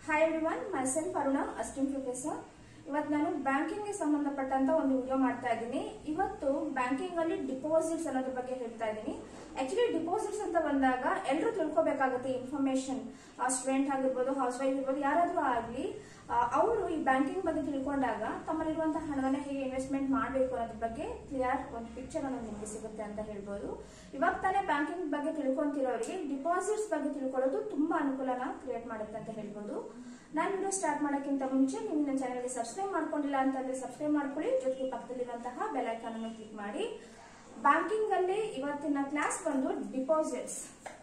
hi everyone myself Aruna assistant professor ಇವತ್ತು ನಾನು banking ಗೆ ಸಂಬಂಧಪಟ್ಟಂತ ಒಂದು ವಿಡಿಯೋ ಮಾಡ್ತಾ ಇದ್ದೀನಿ ಇವತ್ತು ಬ್ಯಾಂಕಿಂಗ್ ಅಲ್ಲಿ ಡಿಪಾಸಿಟ್ಸ್ ಅನ್ನೋದ್ರ ಬಗ್ಗೆ ಹೇಳ್ತಾ ಇದ್ದೀನಿ ಆಕ್ಚುಲಿ ಡಿಪಾಸಿಟ್ಸ್ ಅಂತ ಬಂದಾಗ ಎಲ್ಲರೂ ತಿಳ್ಕೊಬೇಕಾಗುತ್ತೆ ಇನ್ಫಾರ್ಮೇಶನ್ ಸ್ಟೂಡೆಂಟ್ ಆಗಿರ್ಬೋದು ಹೌಸ್ ವೈಫ್ ಇರ್ಬೋದು ಯಾರಾದ್ರೂ ಆಗ್ಲಿ ಅವರು ಈ ಬ್ಯಾಂಕಿಂಗ್ ಬಗ್ಗೆ ತಿಳ್ಕೊಂಡಾಗ ತಮ್ಮಲ್ಲಿರುವಂತಹ ಹಣವನ್ನ ಹೇಗೆ ಇನ್ವೆಸ್ಟ್ಮೆಂಟ್ ಮಾಡಬೇಕು ಅನ್ನೋದ್ರ ಬಗ್ಗೆ ಕ್ಲಿಯರ್ ಒಂದು ಪಿಕ್ಚರ್ ಅನ್ನೋದು ನಿಮಗೆ ಸಿಗುತ್ತೆ ಅಂತ ಹೇಳ್ಬೋದು ಇವಾಗ ತಾನೇ ಬ್ಯಾಂಕಿಂಗ್ ಬಗ್ಗೆ ತಿಳ್ಕೊಂತಿರೋರಿಗೆ ಡಿಪಾಸಿಟ್ಸ್ ಬಗ್ಗೆ ತಿಳ್ಕೊಳ್ಳೋದು ತುಂಬಾ ಅನುಕೂಲನ ಕ್ರಿಯೇಟ್ ಮಾಡುತ್ತೆ ಅಂತ ಹೇಳ್ಬೋದು ನಾನು ವಿಡಿಯೋ ಸ್ಟಾರ್ಟ್ ಮಾಡೋಕ್ಕಿಂತ ಮುಂಚೆ ನೀವು ನನ್ನ ಚಾನಲ್ಗೆ ಸಬ್ಸ್ಕ್ರೈಬ್ ಮಾಡ್ಕೊಂಡಿಲ್ಲ ಅಂತಂದ್ರೆ ಸಬ್ಸ್ಕ್ರೈಬ್ ಮಾಡ್ಕೊಳ್ಳಿ ಜೊತೆಗೆ ಪಕ್ಕದಲ್ಲಿರುವಂತಹ ಬೆಲ್ ಐಕಾನ್ ಅನ್ನು ಕ್ಲಿಕ್ ಮಾಡಿ ಬ್ಯಾಂಕಿಂಗ್ ಅಲ್ಲಿ ಇವತ್ತಿನ ಕ್ಲಾಸ್ ಬಂದು ಡಿಪಾಸಿಟ್ಸ್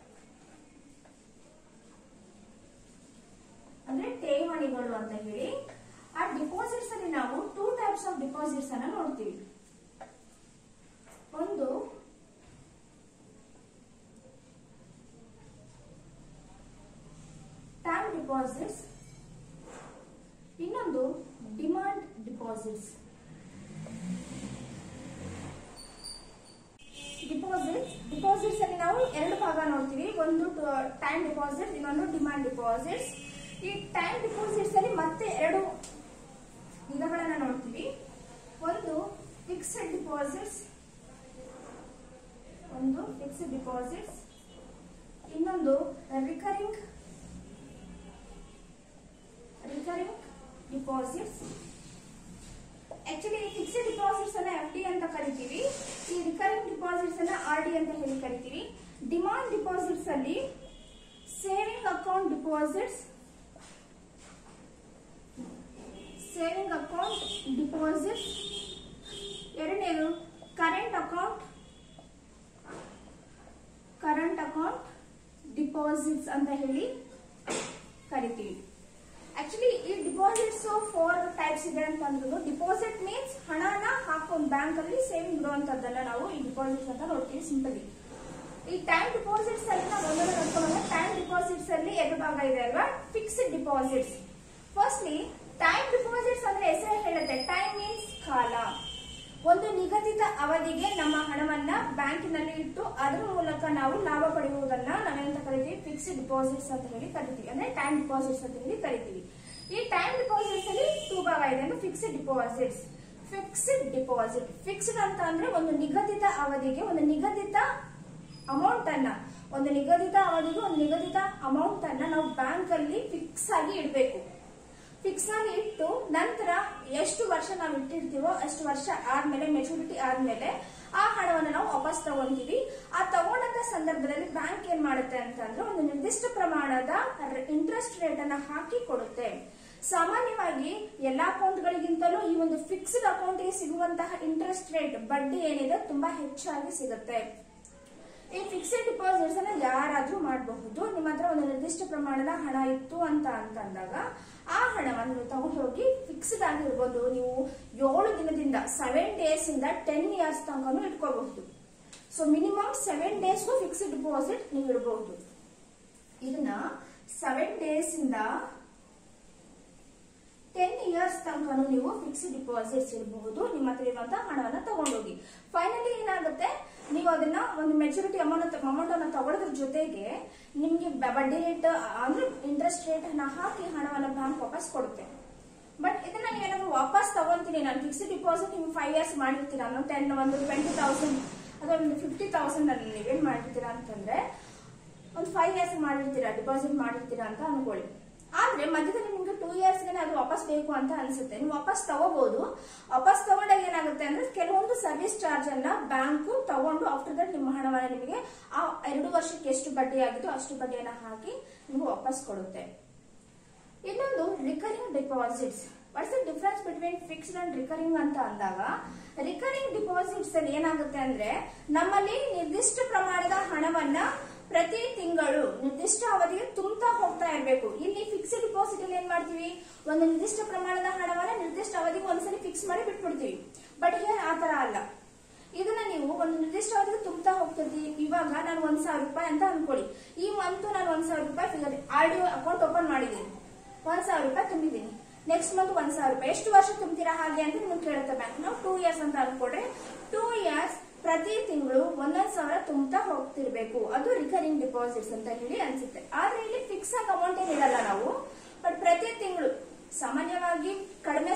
ಅಂದ್ರೆ ಠೇವಣಿಗಳು ಅಂತ ಹೇಳಿ ಆ ಡಿಪಾಸಿಟ್ಸ್ ಅಲ್ಲಿ ನಾವು ಟೂ ಟೈಪ್ಸ್ ಆಫ್ ಡಿಪಾಸಿಟ್ಸ್ ಅನ್ನ ನೋಡ್ತೀವಿ ಒಂದು ಟೈಮ್ ಡಿಪಾಸಿಟ್ಸ್ ಇನ್ನೊಂದು ಡಿಮಾಂಡ್ ಡಿಪಾಸಿಟ್ಸ್ ಡಿಪಾಸಿಟ್ಸ್ ಡಿಪಾಸಿಟ್ಸ್ ಅಲ್ಲಿ ನಾವು ಎರಡು ಭಾಗ ನೋಡ್ತೀವಿ ಒಂದು ಟೈಮ್ ಡಿಪಾಸಿಟ್ ಇನ್ನೊಂದು ಡಿಮಾಂಡ್ ಡಿಪಾಸಿಟ್ಸ್ ಈ ಟೈಮ್ ಡಿಪಾಸಿಟ್ಸ್ ಅಲ್ಲಿ ಮತ್ತೆ ಎರಡು ವಿಧಗಳನ್ನ ನೋಡ್ತೀವಿ ಒಂದು ಫಿಕ್ಸ್ಡ್ ಡಿಪಾಸಿಟ್ಸ್ ಒಂದು ಫಿಕ್ಸ್ಡ್ ಡಿಪಾಸಿಟ್ಸ್ ಇನ್ನೊಂದು recurring recurring deposits actually fixed deposits ಅನ್ನ ಎಫ್ ಡಿ ಅಂತ ಕರಿತೀವಿ ಈ ರಿಕರಿಂಗ್ ಡಿಪಾಸಿಟ್ಸ್ ಅನ್ನ ಆರ್ ಡಿ ಅಂತ ಹೇಳಿ ಕರಿತೀವಿ ಡಿಮಾಂಡ್ ಡಿಪಾಸಿಟ್ಸ್ ಅಲ್ಲಿ saving account deposits saving account deposits ಎರಡನೇದು current account current account deposits ಅಂತ ಹೇಳಿ ಕರಿತೀವಿ ಆಕ್ಚುಲಿ ಈ ಡಿಪಾಸಿಟ್ಸ್ ಫೋರ್ ಟೈಪ್ಸ್ ಇದೆ ಅಂತ ಅಂದ್ರು ಡಿಪಾಸಿಟ್ ಮೀನ್ಸ್ ಹಣನ ಹಾಕೊಂಡು ಬ್ಯಾಂಕ್ ಅಲ್ಲಿ ಸೇವಿಂಗ್ ಇರುವಂತದ್ದನ್ನ ನಾವು ಈ ಡಿಪಾಸಿಟ್ಸ್ ಅಂತ ನೋಡ್ತೀವಿ ಸಿಂಪಲಿ ಈ ಟೈಮ್ ಡಿಪಾಸಿಟ್ಸ್ ಅಲ್ಲಿ ನಾವು ಒಂದೊಂದು ನೋಡ್ಕೊಂಡ್ರೆ ಟೈಮ್ ಡಿಪಾಸಿಟ್ಸ್ ಅಲ್ಲಿ ಎರಡು ಭಾಗ ಇದೆ ಅಲ್ವಾ fixed deposits firstly time deposits ಅಂದ್ರೆ ಹೆಸರೇ ಹೇಳುತ್ತೆ ಟೈಮ್ ಮೀನ್ಸ್ ಕಾಲ ಒಂದು ನಿಗದಿತ ಅವಧಿಗೆ ನಮ್ಮ ಹಣವನ್ನ ಬ್ಯಾಂಕಿನಲ್ಲಿ ಇಟ್ಟು ಅದರ ಮೂಲಕ ನಾವು ಲಾಭ ಪಡೆಯುವುದನ್ನ ನಾವೇಂತ ಕರಿತೀವಿ ಫಿಕ್ಸ್ಡ್ ಡಿಪಾಸಿಟ್ಸ್ ಅಂತ ಹೇಳಿ ಕರಿತೀವಿ ಅಂದ್ರೆ ಟೈಮ್ ಡಿಪಾಸಿಟ್ಸ್ ಅಂತ ಹೇಳಿ ಕರಿತೀವಿ ಈ ಟೈಮ್ ಡಿಪಾಸಿಟ್ಸ್ ಅಲ್ಲಿ ಟೂ ಭಾಗ ಇದೆ ಅಂದ್ರೆ fixed deposits fixed deposit fixed ಅಂತ ಅಂದ್ರೆ ಒಂದು ನಿಗದಿತ ಅವಧಿಗೆ ಒಂದು ನಿಗದಿತ ಅಮೌಂಟ್ ಅನ್ನ ಒಂದು ನಿಗದಿತ ಅವಧಿಗೆ ಒಂದು ನಿಗದಿತ ಅಮೌಂಟ್ ಅನ್ನ ನಾವು ಬ್ಯಾಂಕ್ ಅಲ್ಲಿ ಫಿಕ್ಸ್ ಆಗಿ ಇಡಬೇಕು ಫಿಕ್ಸ್ ಆಗಿ ಇಟ್ಟು ನಂತರ ಎಷ್ಟು ವರ್ಷ ನಾವು ಇಟ್ಟಿರ್ತೀವೋ ಅಷ್ಟು ವರ್ಷ ಆದ್ಮೇಲೆ ಮೆಚುರಿಟಿ ಆದ್ಮೇಲೆ ಆ ಹಣವನ್ನು ನಾವು ವಾಪಸ್ ತಗೊಂತೀವಿ ಆ ತಗೊಂಡಂತ ಸಂದರ್ಭದಲ್ಲಿ ಬ್ಯಾಂಕ್ ಏನ್ ಮಾಡುತ್ತೆ ಅಂತಂದ್ರೆ ಒಂದು ನಿರ್ದಿಷ್ಟ ಪ್ರಮಾಣದ ಇಂಟ್ರೆಸ್ಟ್ ರೇಟ್ ಅನ್ನ ಹಾಕಿ ಕೊಡುತ್ತೆ ಸಾಮಾನ್ಯವಾಗಿ ಎಲ್ಲಾ ಅಕೌಂಟ್ಗಳಿಗಿಂತಲೂ ಈ ಒಂದು ಫಿಕ್ಸ್ಡ್ ಅಕೌಂಟ್ಗೆ ಸಿಗುವಂತಹ ಇಂಟ್ರೆಸ್ಟ್ ರೇಟ್ ಬಡ್ಡಿ ಏನಿದೆ ತುಂಬಾ ಹೆಚ್ಚಾಗಿ ಸಿಗುತ್ತೆ ಈ ಫಿಕ್ಸ್ಡ್ ಡಿಪಾಸಿಟ್ಸ್ ಅನ್ನ ಯಾರಾದ್ರೂ ಮಾಡಬಹುದು ನಿಮ್ಮ ಹತ್ರ ಒಂದು ನಿರ್ದಿಷ್ಟ ಪ್ರಮಾಣದ ಹಣ ಇತ್ತು ಅಂತ ಅಂತಂದಾಗ ಆ ಹಣವನ್ನು ನೀವು ತಗೊಂಡು ಹೋಗಿ ಫಿಕ್ಸ್ಡ್ ಆಗಿರ್ಬೋದು ನೀವು ಏಳು ದಿನದಿಂದ ಸೆವೆನ್ ಡೇಸ್ ಇಂದ ಟೆನ್ ಇಯರ್ಸ್ ತನಕನೂ ಇಟ್ಕೋಬಹುದು ಸೊ ಮಿನಿಮಮ್ ಸೆವೆನ್ ಡೇಸ್ಗೂ ಫಿಕ್ಸ್ಡ್ ಡಿಪಾಸಿಟ್ ನೀವು ಇಡಬಹುದು ಇದನ್ನ ಸೆವೆನ್ ಡೇಸ್ ಇಂದ ಟೆನ್ ಇಯರ್ಸ್ ತನಕನೂ ನೀವು ಫಿಕ್ಸ್ಡ್ ಡಿಪಾಸಿಟ್ಸ್ ಇರಬಹುದು ನಿಮ್ಮ ಹತ್ರ ಇರುವಂತಹ ಹಣವನ್ನ ತಗೊಂಡೋಗಿ ಫೈನಲಿ ಏನಾಗುತ್ತೆ ನೀವು ಅದನ್ನ ಒಂದು ಮೆಚುರಿಟಿ ಅಮೌಂಟ್ ಅಮೌಂಟ್ ಅನ್ನ ತಗೊಳ್ಳೋದ್ರ ಜೊತೆಗೆ ನಿಮ್ಗೆ ಬಡ್ಡಿ ರೇಟ್ ಅಂದ್ರೆ ಇಂಟ್ರೆಸ್ಟ್ ರೇಟ್ ಅನ್ನ ಹಾಕಿ ಹಣವನ್ನ ಬ್ಯಾಂಕ್ ವಾಪಸ್ ಕೊಡುತ್ತೆ ಬಟ್ ಇದನ್ನ ನೀವೇನಾದ್ರು ವಾಪಸ್ ತಗೊಂತೀನಿ ನಾನು ಫಿಕ್ಸ್ಡ್ ಡಿಪಾಸಿಟ್ ನೀವು ಫೈವ್ ಇಯರ್ಸ್ ಮಾಡಿರ್ತೀರಾ ಅನ್ನೋ ಟೆನ್ ಒಂದು ಟ್ವೆಂಟಿ ತೌಸಂಡ್ ಅಥವಾ ಒಂದು ಫಿಫ್ಟಿ ತೌಸಂಡ್ ಅಲ್ಲಿ ನೀವೇನ್ ಮಾಡಿರ್ತೀರಾ ಅಂತಂದ್ರೆ ಒಂದು ಫೈವ್ ಇಯರ್ಸ್ ಮಾಡಿರ್ತೀರಾ ಡಿಪಾಸಿಟ್ ಮಾಡಿರ್ತೀರಾ ಅಂತ ಅನ್ಕೊಳ್ಳಿ ಆದ್ರೆ ಮಧ್ಯದಲ್ಲಿ ನಿಮ್ಗೆ ಟೂ ಇಯರ್ಸ್ ಅದು ವಾಪಸ್ ಬೇಕು ಅಂತ ಅನ್ಸುತ್ತೆ ನೀವು ವಾಪಸ್ ತಗೋಬಹುದು ವಾಪಸ್ ತಗೊಂಡಾಗ ಏನಾಗುತ್ತೆ ಅಂದ್ರೆ ಕೆಲವೊಂದು ಸರ್ವಿಸ್ ಚಾರ್ಜ್ ಅನ್ನ ಬ್ಯಾಂಕು ತಗೊಂಡು ಆಫ್ಟರ್ ದಟ್ ನಿಮ್ಮ ಹಣವನ್ನ ನಿಮಗೆ ಆ ಎರಡು ವರ್ಷಕ್ಕೆ ಎಷ್ಟು ಬಡ್ಡಿ ಆಗಿತ್ತು ಅಷ್ಟು ಬಡ್ಡಿಯನ್ನ ಹಾಕಿ ನಿಮ್ಗೆ ವಾಪಸ್ ಕೊಡುತ್ತೆ ಇನ್ನೊಂದು recurring deposits what's the difference between fixed and recurring ಅಂತ ಅಂದಾಗ ರಿಕರಿಂಗ್ ಡಿಪಾಸಿಟ್ಸ್ ಅಲ್ಲಿ ಏನಾಗುತ್ತೆ ಅಂದ್ರೆ ನಮ್ಮಲ್ಲಿ ನಿರ್ದಿಷ್ಟ ಪ್ರಮಾಣದ ಹಣವನ್ನ ಪ್ರತಿ ತಿಂಗಳು ನಿರ್ದಿಷ್ಟ ಅವಧಿಗೆ ತುಂಬತಾ ಹೋಗ್ತಾ ಇರಬೇಕು ಇಲ್ಲಿ ಫಿಕ್ಸ್ಡ್ ಡಿಪಾಸಿಟ್ ಅಲ್ಲಿ ಏನ್ ಮಾಡ್ತೀವಿ ಒಂದು ನಿರ್ದಿಷ್ಟ ಪ್ರಮಾಣದ ಹಣವನ್ನ ನಿರ್ದಿಷ್ಟ ಅವಧಿಗೆ ಒಂದ್ಸಲಿ ಫಿಕ್ಸ್ ಮಾಡಿ ಬಿಟ್ಬಿಡ್ತೀವಿ ಬಟ್ ಹಿಯರ್ ಆತರ ಅಲ್ಲ ಇದನ್ನ ನೀವು ಒಂದು ನಿರ್ದಿಷ್ಟ ಅವಧಿಗೆ ತುಂಬತಾ ಹೋಗ್ತಿರ್ತೀವಿ ಇವಾಗ ನಾನು ಒಂದ್ ಸಾವಿರ ರೂಪಾಯಿ ಅಂತ ಅನ್ಕೊಳ್ಳಿ ಈ ಮಂತ್ ನಾನು ಒಂದ್ ಸಾವಿರ ರೂಪಾಯಿ figure R D account open ಮಾಡಿದ್ದೀನಿ ಒಂದ್ ಸಾವಿರ ರೂಪಾಯಿ ತುಂಬಿದ್ದೀನಿ ನೆಕ್ಸ್ಟ್ ಮಂತ್ ಒಂದ್ ಸಾವಿರ ರೂಪಾಯಿ ಎಷ್ಟು ವರ್ಷ ತುಂಬ್ತೀರಾ ಹಾಗೆ ಅಂತ ನಿಮ್ಗೆ ಕೇಳುತ್ತೆ ಬ್ಯಾಂಕ್ ನಾವು ಟೂ ಇಯರ್ಸ್ ಅಂತ ಅನ್ಕೊಂಡ್ರೆ ಟೂ ಇಯರ್ಸ್ ಪ್ರತಿ ತಿಂಗಳು ಒಂದೊಂದ್ ಸಾವಿರ ತುಂಬ್ತಾ ಹೋಗ್ತಿರ್ಬೇಕು ಅದು ರಿಕರಿಂಗ್ ಡಿಪಾಸಿಟ್ಸ್ ಅಂತ ಹೇಳಿ ಅನ್ಸುತ್ತೆ ಆದ್ರೆ ಇಲ್ಲಿ ಫಿಕ್ಸ್ ಆಗಿ ಅಮೌಂಟ್ ಏನಿರಲ್ಲ ನಾವು ಬಟ್ ಪ್ರತಿ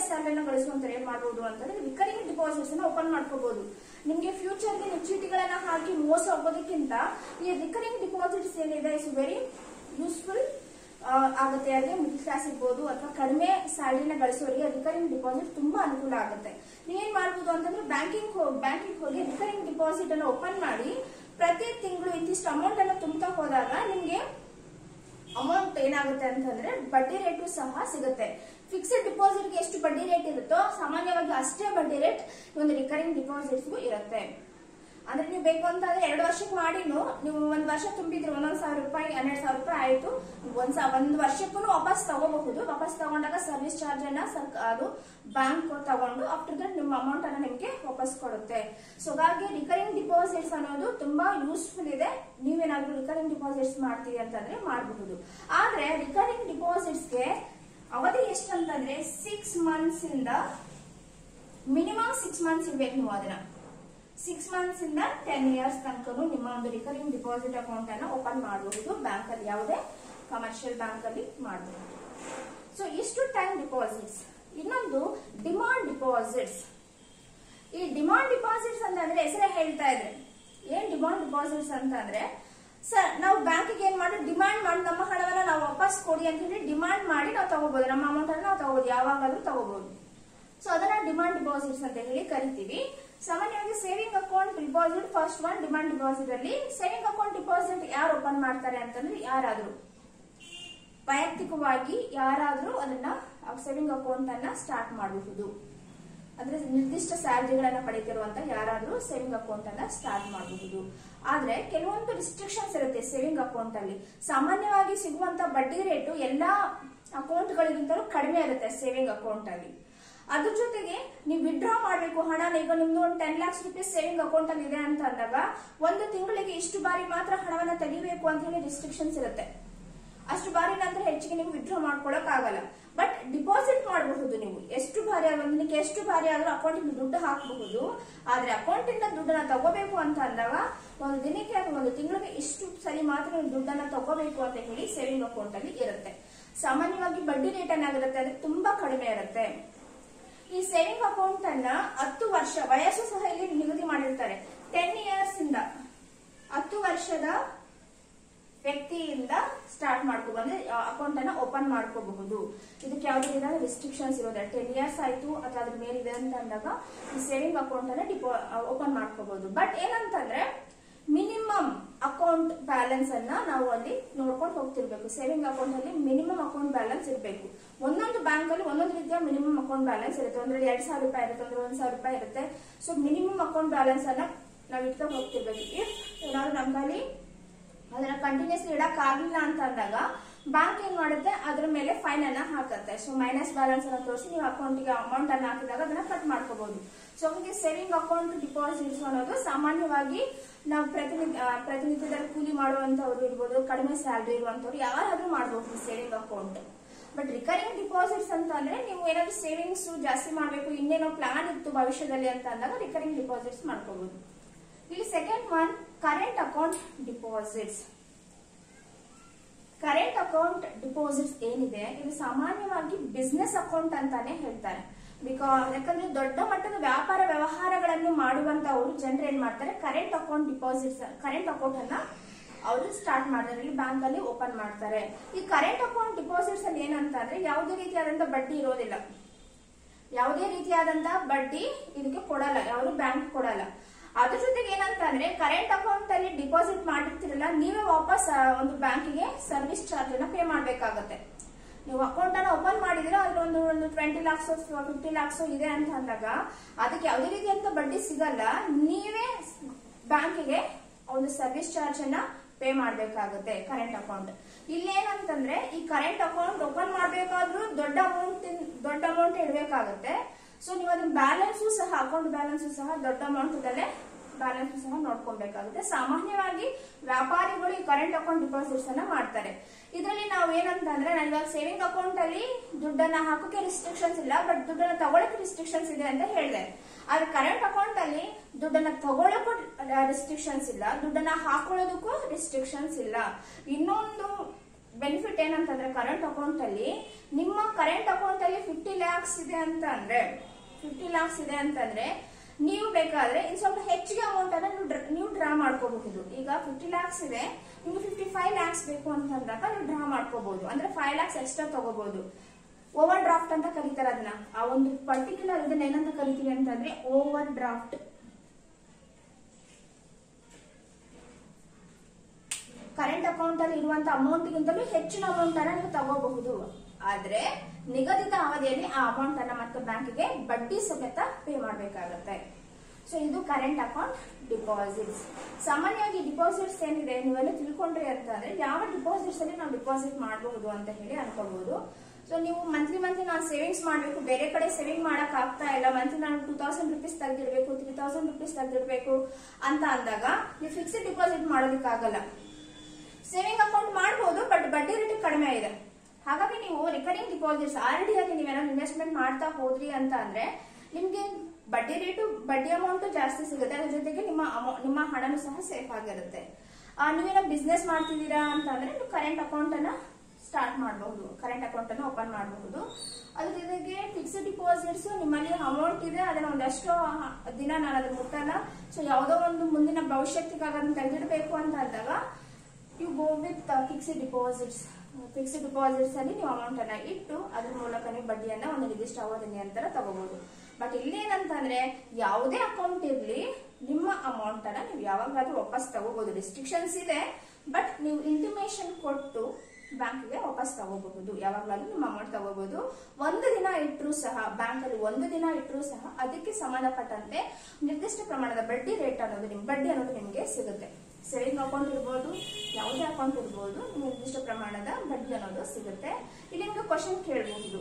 ಸ್ಯಾಲರಿನ ಗಳಿಸುವಂತ ಏನ್ ಮಾಡಬಹುದು ಅಂತಂದ್ರೆ ರಿಕರಿಂಗ್ ಡಿಪಾಸಿಟ್ಸ್ ಅನ್ನ ಓಪನ್ ಮಾಡ್ಕೋಬಹುದು ನಿಮ್ಗೆ ಫ್ಯೂಚರ್ ಗೆ ನೀವು ಚೀಟಿಗಳನ್ನ ಹಾಕಿ ಮೋಸ ಹೋಗೋದಕ್ಕಿಂತ ಈ ರಿಕರಿಂಗ್ ಡಿಪಾಸಿಟ್ಸ್ ಏನಿದೆ ಇಸ್ ವೆರಿ ಯೂಸ್ಫುಲ್ ಆಗುತ್ತೆ ಯಾರಿಗೆ ಮಿಡ್ಲ್ ಕ್ಲಾಸ್ ಇರ್ಬೋದು ಅಥವಾ ಕಡಿಮೆ ಸ್ಯಾಲರಿನ ಗಳಿಸೋರಿಗೆ ರಿಕರಿಂಗ್ ಡಿಪಾಸಿಟ್ ತುಂಬಾ ಅನುಕೂಲ ಆಗುತ್ತೆ ನೀವೇನ್ ಮಾಡ್ಬೋದು ಅಂತಂದ್ರೆ ಬ್ಯಾಂಕಿಂಗ್ ಬ್ಯಾಂಕಿಂಗ್ ಹೋಗಿ ರಿಕರಿಂಗ್ ಡಿಪಾಸಿಟ್ ಅನ್ನ ಓಪನ್ ಮಾಡಿ ಪ್ರತಿ ತಿಂಗಳು ಇಂತಿಷ್ಟು ಅಮೌಂಟ್ ಅನ್ನ ತುಂಬತಾ ಹೋದಾಗ ನಿಮ್ಗೆ ಅಮೌಂಟ್ ಏನಾಗುತ್ತೆ ಅಂತಂದ್ರೆ ಬಡ್ಡಿ ರೇಟು ಸಹ ಸಿಗುತ್ತೆ ಫಿಕ್ಸ್ಡ್ ಡಿಪಾಸಿಟ್ ಗೆ ಎಷ್ಟು ಬಡ್ಡಿ ರೇಟ್ ಇರುತ್ತೋ ಸಾಮಾನ್ಯವಾಗಿ ಅಷ್ಟೇ ಬಡ್ಡಿ ರೇಟ್ ಒಂದು ರಿಕರಿಂಗ್ ಡಿಪಾಸಿಟ್ಸ್ಗೂ ಇರುತ್ತೆ ಅಂದ್ರೆ ನೀವು ಬೇಕು ಅಂತಂದ್ರೆ ಎರಡು ವರ್ಷಕ್ಕೆ ಮಾಡಿನು ನೀವು ಒಂದ್ ವರ್ಷ ತುಂಬಿದ್ರೆ ಒಂದೊಂದ್ ಸಾವಿರ ರೂಪಾಯಿ ಹನ್ನೆರಡು ಸಾವಿರ ರೂಪಾಯಿ ಆಯ್ತು ಒಂದ್ ಸಾ ಒಂದ್ ವರ್ಷಕ್ಕೂ ವಾಪಸ್ ತಗೋಬಹುದು ವಾಪಸ್ ತಗೊಂಡಾಗ ಸರ್ವಿಸ್ ಚಾರ್ಜ್ ಅನ್ನ ಸರ್ಕ- ಅದು ಬ್ಯಾಂಕ್ ತಗೊಂಡು ಆಫ್ಟರ್ ದಟ್ ನಿಮ್ಮ ಅಮೌಂಟ್ ಅನ್ನ ನಿಮ್ಗೆ ವಾಪಸ್ ಕೊಡುತ್ತೆ ಸೊ ಹಾಗಾಗಿ ರಿಕರಿಂಗ್ ಡಿಪಾಸಿಟ್ಸ್ ಅನ್ನೋದು ತುಂಬಾ ಯೂಸ್ಫುಲ್ ಇದೆ ನೀವೇನಾದ್ರೂ ರಿಕರಿಂಗ್ ಡಿಪಾಸಿಟ್ಸ್ ಮಾಡ್ತೀವಿ ಅಂತಂದ್ರೆ ಮಾಡಬಹುದು ಆದ್ರೆ ರಿಕರಿಂಗ್ ಡಿಪಾಸಿಟ್ಸ್ಗೆ ಅವಧಿ ಎಷ್ಟಂತಂದ್ರೆ ಸಿಕ್ಸ್ ಮಂತ್ಸ್ ಇಂದ ಮಿನಿಮಮ್ ಸಿಕ್ಸ್ ಮಂತ್ಸ್ ಇರ್ಬೇಕು ನೀವು ಅದನ್ನ ಸಿಕ್ಸ್ ಮಂತ್ಸ್ ಇಂದ ಟೆನ್ ಇಯರ್ಸ್ ತನಕ ನಿಮ್ಮ ಒಂದು ರಿಕರಿಂಗ್ ಡಿಪಾಸಿಟ್ ಅಕೌಂಟ್ ಅನ್ನ ಓಪನ್ ಮಾಡಬಹುದು ಬ್ಯಾಂಕ್ ಅಲ್ಲಿ ಯಾವುದೇ ಕಮರ್ಷಿಯಲ್ ಬ್ಯಾಂಕ್ ಅಲ್ಲಿ ಮಾಡಬಹುದು ಸೊ ಇಷ್ಟು ಟೈಮ್ ಡಿಪಾಸಿಟ್ಸ್ ಇನ್ನೊಂದು ಡಿಮಾಂಡ್ ಡಿಪಾಸಿಟ್ಸ್ ಈ ಡಿಮಾಂಡ್ ಡಿಪಾಸಿಟ್ಸ್ ಅಂತಂದ್ರೆ ಹೆಸರೇ ಹೇಳ್ತಾ ಇದೆ ಏನ್ ಡಿಮಾಂಡ್ ಡಿಪಾಸಿಟ್ಸ್ ಅಂತಂದ್ರೆ ಸರ್ ನಾವು ಬ್ಯಾಂಕಿಗೆ ಏನ್ ಮಾಡಿ ಡಿಮಾಂಡ್ ಮಾಡಿ ನಮ್ಮ ಹಣವನ್ನ ನಾವು ವಾಪಸ್ ಕೊಡಿ ಅಂತ ಹೇಳಿ ಡಿಮಾಂಡ್ ಮಾಡಿ ನಾವು ತಗೋಬಹುದು ನಮ್ಮ ಅಮೌಂಟ್ ಅನ್ನ ನಾವು ತಗೋಬಹುದು ಯಾವಾಗಾದ್ರೂ ತಗೋಬಹುದು ಸೊ ಅದನ್ನ ಡಿಮಾಂಡ್ ಡಿಪಾಸಿಟ್ಸ್ ಅಂತ ಹೇಳಿ ಕರಿತೀವಿ ಸಾಮಾನ್ಯವಾಗಿ saving account deposit first one demand deposit ಅಲ್ಲಿ ಸೇವಿಂಗ್ ಅಕೌಂಟ್ ಡಿಪಾಸಿಟ್ ಯಾರು ಓಪನ್ ಮಾಡ್ತಾರೆ ಅಂತಂದ್ರೆ ಯಾರಾದ್ರೂ ವೈಯಕ್ತಿಕವಾಗಿ ಯಾರಾದ್ರೂ ಅದನ್ನ ಸೇವಿಂಗ್ ಅಕೌಂಟ್ ಅನ್ನ ಸ್ಟಾರ್ಟ್ ಮಾಡಬಹುದು ಅಂದ್ರೆ ನಿರ್ದಿಷ್ಟ ಸ್ಯಾಲರಿಗಳನ್ನ ಪಡೆತಿರುವಂತ ಯಾರಾದ್ರೂ ಸೇವಿಂಗ್ ಅಕೌಂಟ್ ಅನ್ನ ಸ್ಟಾರ್ಟ್ ಮಾಡಬಹುದು ಆದ್ರೆ ಕೆಲವೊಂದು ರಿಸ್ಟ್ರಿಕ್ಷನ್ಸ್ ಇರುತ್ತೆ ಸೇವಿಂಗ್ ಅಕೌಂಟ್ ಅಲ್ಲಿ ಸಾಮಾನ್ಯವಾಗಿ ಸಿಗುವಂತ ಬಡ್ಡಿ ರೇಟು ಎಲ್ಲಾ ಅಕೌಂಟ್ಗಳಿಗಿಂತಲೂ ಕಡಿಮೆ ಇರುತ್ತೆ ಸೇವಿಂಗ್ ಅಕೌಂಟ್ ಅಲ್ಲಿ ಅದ್ರ ಜೊತೆಗೆ ನೀವು ವಿಡ್ರಾ ಮಾಡಬೇಕು ಹಣನ ಈಗ ನಿಮ್ದು ಒಂದು ten lakhs rupees saving account ಅಲ್ಲಿ ಇದೆ ಅಂತ ಅಂದಾಗ ಒಂದು ತಿಂಗಳಿಗೆ ಇಷ್ಟು ಬಾರಿ ಮಾತ್ರ ಹಣವನ್ನ ತೆಗಿಬೇಕು ಅಂತ ಹೇಳಿ ರಿಸ್ಟ್ರಿಕ್ಷನ್ಸ್ ಇರುತ್ತೆ ಅಷ್ಟು ಬಾರಿ ನಂತರ ಹೆಚ್ಚಿಗೆ ನೀವು ವಿಡ್ರಾ ಮಾಡ್ಕೊಳಕ್ ಆಗಲ್ಲ ಬಟ್ ಡಿಪಾಸಿಟ್ ಮಾಡಬಹುದು ನೀವು ಎಷ್ಟು ಬಾರಿ ಆದ್ರೂ ಒಂದು ದಿನಕ್ಕೆ ಎಷ್ಟು ಬಾರಿ ಆದ್ರೂ ಅಕೌಂಟ್ ದುಡ್ಡು ಹಾಕಬಹುದು ಆದ್ರೆ ಅಕೌಂಟ್ ಇಂದ ದುಡ್ಡನ್ನ ತಗೋಬೇಕು ಅಂತ ಅಂದಾಗ ಒಂದು ದಿನಕ್ಕೆ ಅಥವಾ ಒಂದು ತಿಂಗಳಿಗೆ ಇಷ್ಟು ಸರಿ ಮಾತ್ರ ನೀವು ದುಡ್ಡನ್ನ ತಗೋಬೇಕು ಅಂತ ಹೇಳಿ ಸೇವಿಂಗ್ ಅಕೌಂಟ್ ಅಲ್ಲಿ ಇರುತ್ತೆ ಸಾಮಾನ್ಯವಾಗಿ ಬಡ್ಡಿ ರೇಟ್ ಏನಾಗಿರುತ್ತೆ ಅಂದ್ರೆ ತುಂಬಾ ಕಡಿಮೆ ಇರುತ್ತೆ ಈ ಸೇವಿಂಗ್ ಅಕೌಂಟ್ ಅನ್ನ ಹತ್ತು ವರ್ಷ ವಯಸ್ಸು ಸಹ ಇಲ್ಲಿ ನಿಗದಿ ಮಾಡಿರ್ತಾರೆ ಟೆನ್ ಇಯರ್ಸ್ ಇಂದ ಹತ್ತು ವರ್ಷದ ವ್ಯಕ್ತಿಯಿಂದ ಸ್ಟಾರ್ಟ್ ಮಾಡ್ಕೋಬಹುದು ಅಂದ್ರೆ ಅಕೌಂಟ್ ಅನ್ನ ಓಪನ್ ಮಾಡ್ಕೋಬಹುದು ಇದಕ್ಕೆ ಯಾವುದೇ ರೀತಿಯಾದ ರಿಸ್ಟ್ರಿಕ್ಷನ್ಸ್ ಇರೋದಿಲ್ಲ ಟೆನ್ ಇಯರ್ಸ್ ಆಯ್ತು ಅಥವಾ ಅದ್ರ ಮೇಲಿದೆ ಅಂತ ಅಂದಾಗ ಈ ಸೇವಿಂಗ್ ಅಕೌಂಟ್ ಅನ್ನ ಡಿಪೋ ಓಪನ್ ಮಾಡ್ಕೋಬಹುದು ಬಟ್ ಏನಂತಂದ್ರೆ ಮಿನಿಮಮ್ ಅಕೌಂಟ್ ಬ್ಯಾಲೆನ್ಸ್ ಅನ್ನ ನಾವು ಅಲ್ಲಿ ನೋಡ್ಕೊಂಡು ಹೋಗ್ತಿರ್ಬೇಕು ಸೇವಿಂಗ್ ಅಕೌಂಟ್ ಅಲ್ಲಿ ಮಿನಿಮಮ್ ಅಕೌಂಟ್ ಬ್ಯಾಲೆನ್ಸ್ ಇರಬೇಕು ಒಂದೊಂದು ಬ್ಯಾಂಕ್ ಅಲ್ಲಿ ಒಂದೊಂದು ರೀತಿಯ ಮಿನಿಮಮ್ ಅಕೌಂಟ್ ಬ್ಯಾಲೆನ್ಸ್ ಇರುತ್ತೆ ಒಂದ್ರಲ್ಲಿ ಎರಡ್ ಸಾವಿರ ರೂಪಾಯಿ ಇರುತ್ತೆ ಅಂದ್ರೆ ಒಂದ್ ಸಾವಿರ ರೂಪಾಯಿ ಇರುತ್ತೆ ಸೊ ಮಿನಿಮಮ್ ಅಕೌಂಟ್ ಬ್ಯಾಲೆನ್ಸ್ ಅನ್ನ ನಾವು ಇಟ್ಕೊಂಡು ಹೋಗ್ತಿರ್ಬೇಕು ಇಫ್ ಏನಾದ್ರು ನಮ್ಮಲ್ಲಿ ಅದನ್ನ ಕಂಟಿನ್ಯೂಸ್ಲಿ ಇಡಕ್ ಆಗಿಲ್ಲ ಅಂತ ಅಂದಾಗ ಬ್ಯಾಂಕ್ ಏನ್ ಮಾಡುತ್ತೆ ಅದ್ರ ಮೇಲೆ ಫೈನ್ ಅನ್ನ ಹಾಕತ್ತೆ ಸೊ ಮೈನಸ್ ಬ್ಯಾಲೆನ್ಸ್ ಅನ್ನ ತೋರಿಸಿ ನೀವು ಅಕೌಂಟ್ಗೆ ಅಮೌಂಟ್ ಅನ್ನ ಹಾಕಿದಾಗ ಅದನ್ನ ಕಟ್ ಮಾಡ್ಕೋಬಹುದು ಸೊ ಹಾಗೆ ಸೇವಿಂಗ್ ಅಕೌಂಟ್ ಡಿಪಾಸಿಟ್ಸ್ ಅನ್ನೋದು ಸಾಮಾನ್ಯವಾಗಿ ನಾವು ಪ್ರತಿನಿತ್ಯ ಆ, ಪ್ರತಿನಿತ್ಯದಲ್ಲಿ ಕೂಲಿ ಮಾಡುವಂತವ್ರು ಇರ್ಬೋದು ಕಡಿಮೆ ಸ್ಯಾಲರಿ ಇರುವಂತವ್ರು ಯಾರಾದ್ರೂ ಮಾಡಬಹುದು saving account but recurring deposits ಅಂತ ಅಂದ್ರೆ ನೀವು ಏನಾದ್ರು ಸೇವಿಂಗ್ಸ್ ಜಾಸ್ತಿ ಮಾಡಬೇಕು ಇನ್ನೇನೋ ಪ್ಲಾನ್ ಇತ್ತು ಭವಿಷ್ಯದಲ್ಲಿ ಅಂತ ಅಂದಾಗ ರಿಕರಿಂಗ್ ಡಿಪಾಸಿಟ್ಸ್ ಮಾಡ್ಕೋಬಹುದು ಇಲ್ಲಿ second one current account deposits current account deposits ಏನಿದೆ ಇದು ಸಾಮಾನ್ಯವಾಗಿ ಬಿಸ್ನೆಸ್ ಅಕೌಂಟ್ ಅಂತಾನೆ ಹೇಳ್ತಾರೆ ಬಿಕಾಸ್ ಯಾಕಂದ್ರೆ ದೊಡ್ಡ ಮಟ್ಟದ ವ್ಯಾಪಾರ ವ್ಯವಹಾರಗಳನ್ನು ಮಾಡುವಂತವರು ಜನರು ಏನ್ ಮಾಡ್ತಾರೆ current account deposits current account ಅನ್ನ ಅವರು ಸ್ಟಾರ್ಟ್ ಮಾಡ್ತಾರೆ ಇಲ್ಲಿ ಬ್ಯಾಂಕ್ ಅಲ್ಲಿ ಓಪನ್ ಮಾಡ್ತಾರೆ ಈ ಕರೆಂಟ್ ಅಕೌಂಟ್ ಡಿಪಾಸಿಟ್ಸ್ ಅಲ್ಲಿ ಏನಂತಂದ್ರೆ ಯಾವುದೇ ರೀತಿಯಾದಂತ ಬಡ್ಡಿ ಇರೋದಿಲ್ಲ ಯಾವುದೇ ರೀತಿಯಾದಂತ ಬಡ್ಡಿ ಇದಕ್ಕೆ ಕೊಡಲ್ಲ ಯಾವುದು ಬ್ಯಾಂಕ್ ಕೊಡಲ್ಲ ಅದ್ರ ಜೊತೆಗೆ ಏನಂತಂದ್ರೆ ಕರೆಂಟ್ ಅಕೌಂಟ್ ಅಲ್ಲಿ ಡಿಪಾಸಿಟ್ ಮಾಡಿರ್ತಿರಲ್ಲ ನೀವೇ ವಾಪಸ್ ಆ, ಒಂದು ಬ್ಯಾಂಕಿಗೆ ಸರ್ವಿಸ್ ಚಾರ್ಜ್ ಅನ್ನ ಪೇ ಮಾಡ್ಬೇಕಾಗತ್ತೆ ನೀವು ಅಕೌಂಟ್ ಅನ್ನ ಓಪನ್ ಮಾಡಿದ್ರೆ ಅದ್ರ ಒಂದು ಒಂದು ಟ್ವೆಂಟಿ ಲ್ಯಾಕ್ಸ್ ಫಿಫ್ಟಿ ಲ್ಯಾಕ್ಸ್ ಇದೆ ಅಂತ ಅಂದಾಗ ಅದಕ್ಕೆ ಯಾವುದೇ ರೀತಿಯಂತ ಬಡ್ಡಿ ಸಿಗಲ್ಲ ನೀವೇ ಬ್ಯಾಂಕಿಗೆ ಒಂದು ಸರ್ವಿಸ್ ಚಾರ್ಜ್ ಅನ್ನ ಪೇ ಮಾಡ್ಬೇಕಾಗುತ್ತೆ ಕರೆಂಟ್ ಅಕೌಂಟ್ ಇಲ್ಲೇನಂತಂದ್ರೆ ಈ ಕರೆಂಟ್ ಅಕೌಂಟ್ ಓಪನ್ ಮಾಡ್ಬೇಕಾದ್ರೂ ದೊಡ್ಡ ಅಮೌಂಟ್ ದೊಡ್ಡ ಅಮೌಂಟ್ ಇಡಬೇಕಾಗುತ್ತೆ ಸೊ ನೀವು ಅದನ್ನ ಬ್ಯಾಲೆನ್ಸ್ ಸಹ ಅಕೌಂಟ್ ಬ್ಯಾಲೆನ್ಸ್ ಸಹ ದೊಡ್ಡ ಅಮೌಂಟ್ ದಲ್ಲೇ ಬ್ಯಾಲೆನ್ಸ್ ಸಹ ನೋಡ್ಕೊಬೇಕಾಗುತ್ತೆ ಸಾಮಾನ್ಯವಾಗಿ ವ್ಯಾಪಾರಿಗಳು ಈ ಕರೆಂಟ್ ಅಕೌಂಟ್ ಡಿಪಾಸಿಟ್ಸ್ ಅನ್ನ ಮಾಡ್ತಾರೆ ಇದರಲ್ಲಿ ನಾವು ಏನಂತಂದ್ರೆ ನಾನು ಇವಾಗ ಸೇವಿಂಗ್ ಅಕೌಂಟ್ ಅಲ್ಲಿ ದುಡ್ಡನ್ನ ಹಾಕೋಕೆ ರಿಸ್ಟ್ರಿಕ್ಷನ್ಸ್ ಇಲ್ಲ ಬಟ್ ದುಡ್ಡನ್ನ ತಗೊಳಕ್ಕೆ ರಿಸ್ಟ್ರಿಕ್ಷನ್ಸ್ ಇದೆ ಅಂತ ಹೇಳಿದೆ ಆದ್ರೆ ಕರೆಂಟ್ ಅಕೌಂಟ್ ಅಲ್ಲಿ ದುಡ್ಡನ್ನ ತಗೊಳಕ್ಕೂ ರಿಸ್ಟ್ರಿಕ್ಷನ್ಸ್ ಇಲ್ಲ ದುಡ್ಡನ್ನ ಹಾಕೊಳ್ಳೋದಕ್ಕೂ ರಿಸ್ಟ್ರಿಕ್ಷನ್ಸ್ ಇಲ್ಲ ಇನ್ನೊಂದು ಬೆನಿಫಿಟ್ ಏನಂತಂದ್ರೆ ಕರೆಂಟ್ ಅಕೌಂಟ್ ಅಲ್ಲಿ ನಿಮ್ಮ ಕರೆಂಟ್ ಅಕೌಂಟ್ ಅಲ್ಲಿ ಫಿಫ್ಟಿ ಲ್ಯಾಕ್ಸ್ ಇದೆ ಅಂತ ಅಂದ್ರೆ ಫಿಫ್ಟಿ ಲ್ಯಾಕ್ಸ್ ಇದೆ ಅಂತಂದ್ರೆ ನೀವು ಬೇಕಾದ್ರೆ ಇನ್ ಸ್ವಲ್ಪ ಹೆಚ್ಚಿಗೆ ಅಮೌಂಟ್ ಅನ್ನ ನೀವು ಡ್ರ- ನೀವು ಡ್ರಾ ಮಾಡ್ಕೋಬಹುದು ಈಗ ಫಿಫ್ಟಿ ಲ್ಯಾಕ್ಸ್ ಇದೆ ನಿಮ್ಗೆ ಫಿಫ್ಟಿ ಫೈವ್ ಲ್ಯಾಕ್ಸ್ ಬೇಕು ಅಂತಂದಾಗ ನೀವು ಡ್ರಾ ಮಾಡ್ಕೋಬಹುದು ಅಂದ್ರೆ ಫೈವ್ ಲ್ಯಾಕ್ಸ್ ಎಕ್ಸ್ಟ್ರಾ ತಗೋಬಹುದು ಓವರ್ ಡ್ರಾಫ್ಟ್ ಅಂತ ಕರೀತಾರೆ ಅದನ್ನ ಆ ಒಂದು ಪರ್ಟಿಕ್ಯುಲರ್ ಇದನ್ನ ಏನಂತ ಕರಿತೀವಿ ಅಂತಂದ್ರೆ ಓವರ್ ಡ್ರಾಫ್ಟ್ ಕರೆಂಟ್ ಅಕೌಂಟ್ ಅಲ್ಲಿ ಇರುವಂತ ಅಮೌಂಟ್ ಗಿಂತಲೂ ಹೆಚ್ಚಿನ ಅಮೌಂಟ್ ಅನ್ನ ನೀವು ತಗೋಬಹುದು ಆದ್ರೆ ನಿಗದಿತ ಅವಧಿಯಲ್ಲಿ ಆ ಅಮೌಂಟ್ ಅನ್ನ ಮತ್ತೆ ಬ್ಯಾಂಕಿಗೆ ಬಡ್ಡಿ ಸಮೇತ ಪೇ ಮಾಡಬೇಕಾಗತ್ತೆ ಸೊ ಇದು ಕರೆಂಟ್ ಅಕೌಂಟ್ ಡಿಪಾಸಿಟ್ಸ್ ಸಾಮಾನ್ಯವಾಗಿ ಡಿಪಾಸಿಟ್ಸ್ ಏನಿದೆ ನೀವೆಲ್ಲ ತಿಳ್ಕೊಂಡ್ರಿ ಅಂತಂದ್ರೆ ಯಾವ ಡಿಪಾಸಿಟ್ಸ್ ಅಲ್ಲಿ ನಾವು ಡಿಪಾಸಿಟ್ ಮಾಡಬಹುದು ಅಂತ ಹೇಳಿ ಅನ್ಕೋಬಹುದು ಸೊ ನೀವು ಮಂತ್ಲಿ ಮಂತ್ಲಿ ನಾನು ಸೇವಿಂಗ್ಸ್ ಮಾಡಬೇಕು ಬೇರೆ ಕಡೆ ಸೇವಿಂಗ್ ಮಾಡಕ್ ಆಗ್ತಾ ಇಲ್ಲ ಮಂತ್ಲಿ ನಾನು ಟೂ ತೌಸಂಡ್ ರುಪೀಸ್ ತೆಗೆದಿಡ್ಬೇಕು ತ್ರೀ ತೌಸಂಡ್ ರುಪೀಸ್ ತೆಗೆದಿಡ್ಬೇಕು ಅಂತ ಅಂದಾಗ ನೀವು ಫಿಕ್ಸ್ಡ್ ಡಿಪಾಸಿಟ್ ಮಾಡೋದಕ್ಕಾಗಲ್ಲ ಸೇವಿಂಗ್ ಅಕೌಂಟ್ ಮಾಡಬಹುದು ಬಟ್ ಬಡ್ಡಿ ರೇಟ್ ಕಡಿಮೆ ಇದೆ ಹಾಗಾಗಿ ನೀವು ರಿಕರಿಂಗ್ ಡಿಪಾಸಿಟ್ಸ್ ಆರ್ ಡಿ ಅಲ್ಲಿ ನೀವೇನಾದ್ರು ಇನ್ವೆಸ್ಟ್ಮೆಂಟ್ ಮಾಡ್ತಾ ಹೋದ್ರಿ ಅಂತ ಅಂದ್ರೆ ನಿಮ್ಗೆ ಬಡ್ಡಿ ರೇಟು ಬಡ್ಡಿ ಅಮೌಂಟ್ ಜಾಸ್ತಿ ಸಿಗುತ್ತೆ ಅದ್ರ ಜೊತೆಗೆ ನಿಮ್ಮ amou- ನಿಮ್ಮ ಹಣನೂ ಸಹ ಸೇಫ್ ಆಗಿರುತ್ತೆ ಆ, ನೀವೇನೋ ಬಿಸ್ನೆಸ್ ಮಾಡ್ತಿದ್ದೀರಾ ಅಂತ ಅಂದ್ರೆ ನೀವು ಕರೆಂಟ್ ಅಕೌಂಟ್ ಅನ್ನ ಸ್ಟಾರ್ಟ್ ಮಾಡಬಹುದು ಕರೆಂಟ್ ಅಕೌಂಟ್ ಅನ್ನು ಓಪನ್ ಮಾಡಬಹುದು ಅದ್ರ ಜೊತೆಗೆ ಫಿಕ್ಸ್ಡ್ ಡಿಪಾಸಿಟ್ಸ್ ನಿಮ್ಮಲ್ಲಿ ಅಮೌಂಟ್ ಇದೆ ಅದನ್ನ ಒಂದಷ್ಟು ದಿನ ನಾನು ಅದನ್ನ ಮುಟ್ಟಲ್ಲ ಸೊ ಯಾವುದೋ ಒಂದು ಮುಂದಿನ ಭವಿಷ್ಯಕ್ಕಾಗಿ ಅದನ್ನ ತೆಗೆದಿಡಬೇಕು ಅಂತ ಅಂದಾಗ you go with fixed deposits fixed deposits ಅಲ್ಲಿ ನೀವು ಅಮೌಂಟ್ ಅನ್ನ ಇಟ್ಟು ಅದ್ರ ಮೂಲಕ ನೀವು ಬಡ್ಡಿಯನ್ನ ಒಂದು ನಿರ್ದಿಷ್ಟ ಅವಧಿ ನಂತರ ತಗೋಬಹುದು ಬಟ್ ಇಲ್ಲಿ ಏನಂತಂದ್ರೆ ಯಾವುದೇ ಅಕೌಂಟ್ ಇರ್ಲಿ ನಿಮ್ಮ ಅಮೌಂಟ್ ಅನ್ನ ನೀವು ಯಾವಾಗಾದ್ರೂ ವಾಪಸ್ ತಗೋಬಹುದು ರಿಸ್ಟ್ರಿಕ್ಷನ್ಸ್ ಇದೆ ಬಟ್ ನೀವು ಇಂಟಿಮೇಷನ್ ಕೊಟ್ಟು ಬ್ಯಾಂಕ್ಗೆ ವಾಪಸ್ ತಗೋಬಹುದು ಯಾವಾಗ್ಲಾದ್ರೂ ನಿಮ್ಮ ಅಮೌಂಟ್ ತಗೋಬಹುದು ಒಂದು ದಿನ ಇಟ್ಟರು ಸಹ ಬ್ಯಾಂಕ್ ಅಲ್ಲಿ ಒಂದು ದಿನ ಇಟ್ಟರು ಸಹ ಅದಕ್ಕೆ ಸಂಬಂಧಪಟ್ಟಂತೆ ನಿರ್ದಿಷ್ಟ ಪ್ರಮಾಣದ ಬಡ್ಡಿ ರೇಟ್ ಅನ್ನೋದು ನಿಮ್ ಬಡ್ಡಿ ಅನ್ನೋದು ನಿಮ್ಗೆ ಸಿಗುತ್ತೆ ಸೇವಿಂಗ್ ಅಕೌಂಟ್ ಇರ್ಬೋದು ಯಾವುದೇ ಅಕೌಂಟ್ ಇರ್ಬೋದು ನಿಮ್ಗೆ ನಿರ್ದಿಷ್ಟ ಪ್ರಮಾಣದ ಬಡ್ಡಿ ಅನ್ನೋದು ಸಿಗುತ್ತೆ ಇಲ್ಲಿ ನಿಮ್ಗೆ ಕ್ವಶನ್ ಕೇಳಬಹುದು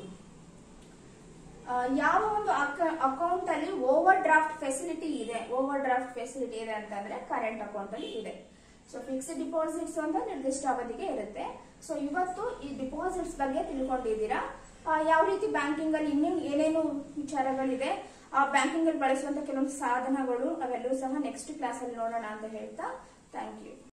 ಆ, ಯಾವ ಒಂದು ಅಕೌಂಟ್ ಅಲ್ಲಿ ಓವರ್ ಡ್ರಾಫ್ಟ್ ಫೆಸಿಲಿಟಿ ಇದೆ ಓವರ್ ಡ್ರಾಫ್ಟ್ ಫೆಸಿಲಿಟಿ ಇದೆ ಅಂತಂದ್ರೆ ಕರೆಂಟ್ ಅಕೌಂಟ್ ಅಲ್ಲಿ ಇದೆ ಸೊ ಫಿಕ್ಸ್ಡ್ ಡಿಪಾಸಿಟ್ಸ್ ಅಂತ ನಿರ್ದಿಷ್ಟ ಅವಧಿಗೆ ಇರುತ್ತೆ ಸೊ ಇವತ್ತು ಈ ಡಿಪಾಸಿಟ್ಸ್ ಬಗ್ಗೆ ತಿಳ್ಕೊಂಡಿದ್ದೀರಾ ಆ, ಯಾವ ರೀತಿ ಬ್ಯಾಂಕಿಂಗ್ ಅಲ್ಲಿ ಇನ್ನೂ ಏನೇನು ವಿಚಾರಗಳಿದೆ ಆ ಬ್ಯಾಂಕಿಂಗ್ ಅಲ್ಲಿ ಬಳಸುವಂತ ಕೆಲವೊಂದು ಸಾಧನಗಳು ಅವೆಲ್ಲವೂ ಸಹ ನೆಕ್ಸ್ಟ್ ಕ್ಲಾಸ್ ಅಲ್ಲಿ ನೋಡೋಣ ಅಂತ ಹೇಳ್ತಾ ಥ್ಯಾಂಕ್ ಯು